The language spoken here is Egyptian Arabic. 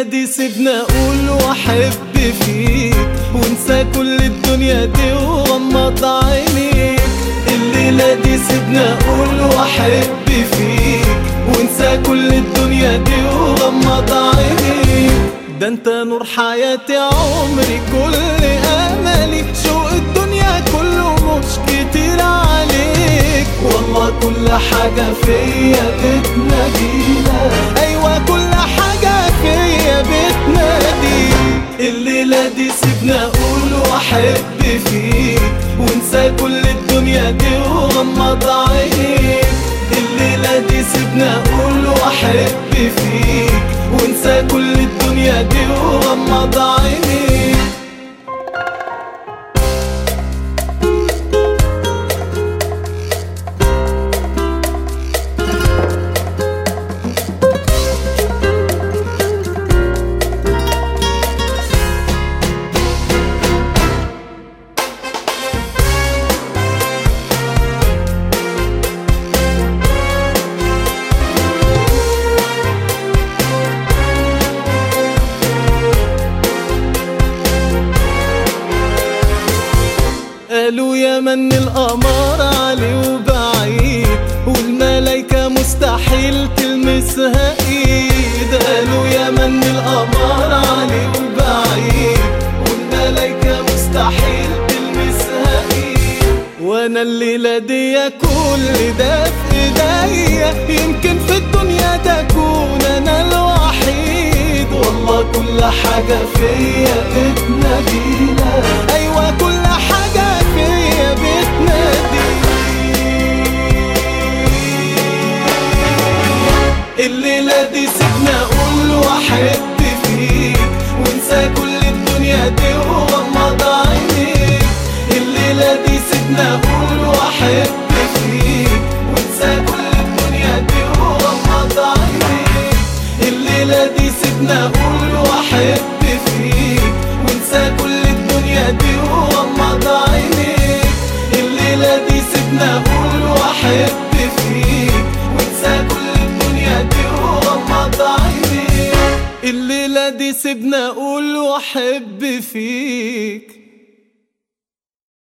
دي سيبنا اقول واحب فيك وانسى كل الدنيا دي وغمض عينيك الليلة دي سيبنا اقول واحب فيك وانسى كل الدنيا دي وغمض عينيك ده انت نور حياتي عمري كل املي شوق الدنيا كله مش كتير عليك والله كل حاجة فيا بتنادينا ايوه كل حاجة فيا بتنادي الليلة دي سيبنا اقول واحب فيك وانسى كل الدنيا دي وغمض عينيك الليلة دي سيبنا اقول واحب فيك وانسى كل الدنيا دي وغمض عينيك قالوا يا من القمر علي وبعيد والملايكة مستحيل تلمسها ايد قالوا يا من القمر علي وبعيد والملايكة مستحيل تلمسها ايد وانا الليلة دي كل ده في ايديا يمكن في الدنيا تكون انا الوحيد والله كل حاجة فيا بتنادينا ايوه كل حاجة فيا بتنادي الليلة دي سيبنا اقول واحب فيك وانسى كل الدنيا دي وغمض عينيك الليلة دي سيبنا اقول واحب فيك وانسى كل الدنيا دي وغمض عينيك الليلة دي سيبنا اقول واحب فيك وانسى كل الدنيا دي وغمض عينيك الليلة دي سيبنا اقول واحب فيك وانسى كل الدنيا دي وغمض عينيك الليلة دي سيبنا اقول واحب فيك